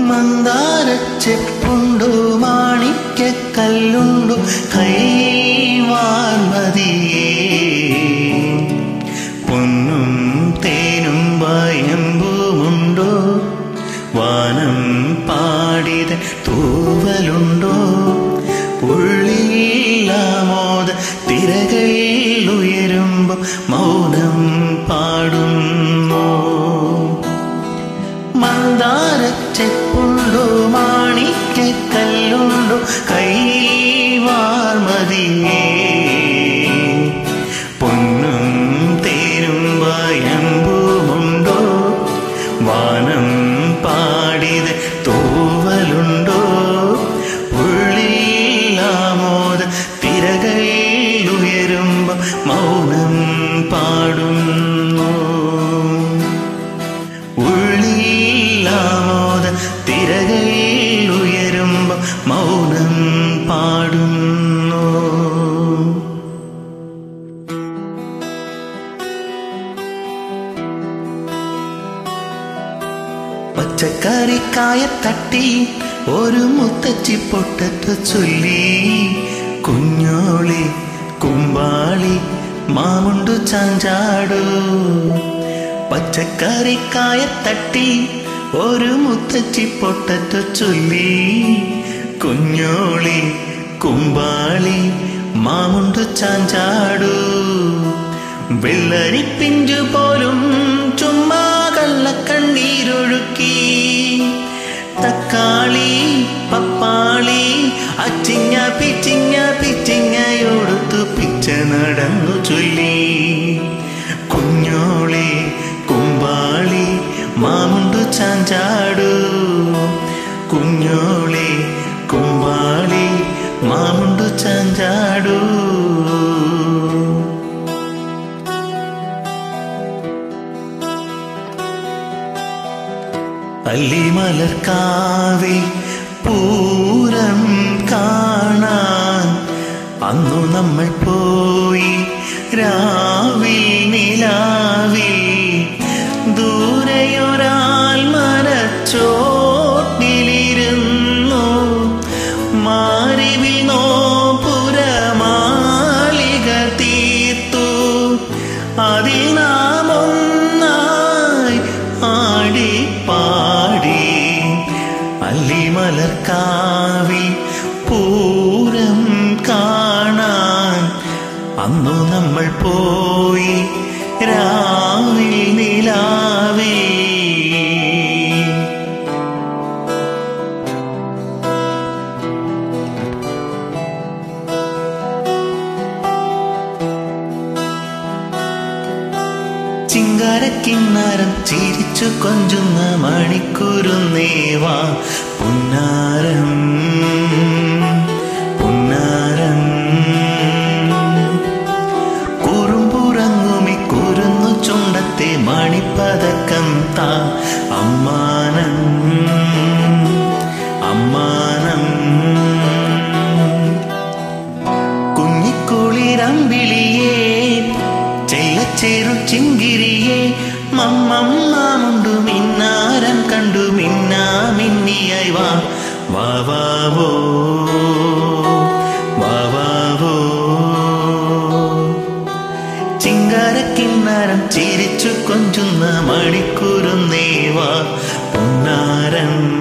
മന്ദാരച്ചെപ്പുണ്ടോ മാണിക്കല്ലുണ്ടോ കൈവാൻ മതിയേ പൊന്നും തേനും വയമ്പുമുണ്ടോ വാനം പാടിത തൂവലുണ്ടോ ഉള്ളിലാമോദ തിരകൾ ഉയരുമ്പോ മൗനം പാടുന്നു മന്ദാരച്ചെപ്പുണ്ടോ മാണിക്കല്ലുണ്ടോ കൈവാർ മതിയേ പൊന്നും തേരും വയമ്പുമുണ്ടോ വാനം പാടിത തൂവലുണ്ടോ ഉള്ളിലാമോദ തിരകൾ ഉയരുമ്പോ മൗനം പാടുന്നു ഉള്ളിലാമോദ തിരകൾ ഉയരുമ്പോ മൗനം പാടുന്നു പച്ചക്കറിക്കായ തട്ടി ഒരു മുത്തച്ചി പൊട്ടത്ത് ചൊല്ലി കുഞ്ഞോളി കുമ്പാളി മാമുണ്ടു ചാഞ്ചാടു പച്ചക്കറിക്കായ തട്ടി ഒരു മുത്തച്ചി പൊട്ടത്ത് ചൊല്ലി കുഞ്ഞോളി കുമ്പാളി മാമുണ്ടു ചാഞ്ചാടു വെള്ളരി പിഞ്ചു പോലും ചുമ്മാ കള്ളക്കണ്ണീരൊഴുക്കി തക്കാളി പപ്പാളി അച്ചിങ്ങ പിച്ചിങ്ങ പിച്ചിങ്ങയോടുത്തു പിച്ച നടന്നു ചൊല്ലി കുഞ്ഞോളി കുമ്പാളി മാമുണ്ടു ചാഞ്ചാടു കുഞ്ഞോളി കുമ്പാളി മാമുണ്ടു ചാഞ്ചാടു അല്ലിമലർക്കാവിൽ പൂരം കാണാൻ അന്നു നമ്മൾ പോയി രാവിൽ നിലാവിൽ ദൂരെയൊരാൾ മരച്ചോട്ടിലിരുന്നു മാറിവിൽ നോപുരമാളിക തീർത്തു അതിൽ നാം ഒന്നായി ആടിപ്പാടി അല്ലിമലർക്കാവിൽ പൂരം കാണാൻ അന്നു നമ്മൾ പോയി രാവിൽ നിലാവേ ചിങ്കാരക്കിന്നാരം ചിരിച്ചു കൊഞ്ചുന്ന മണിക്കൂരുന്നേവാ പുന്നാരം പുന്നാരം കുറുമ്പുറങ്ങുമി കുരുന്നു ചുണ്ടത്തെ മണിപ്പതക്കം താ അമ്മാനം അമ്മാനം കുഞ്ഞിക്കുളിരമ്പിളിയേ ചെല്ലച്ചേരു ചിങ്കിരിയേ മമ്മമ്മാമുണ്ടു മിന്നാരം കണ്ടു മിന്നാ മിന്നിയായി വാ വാ വാവോ വാ വാവോ ചിങ്കാരക്കിന്നാരം ചിരിച്ചു കൊഞ്ചുന്ന മണിക്കൂറുന്നേവാ പൊന്നാരം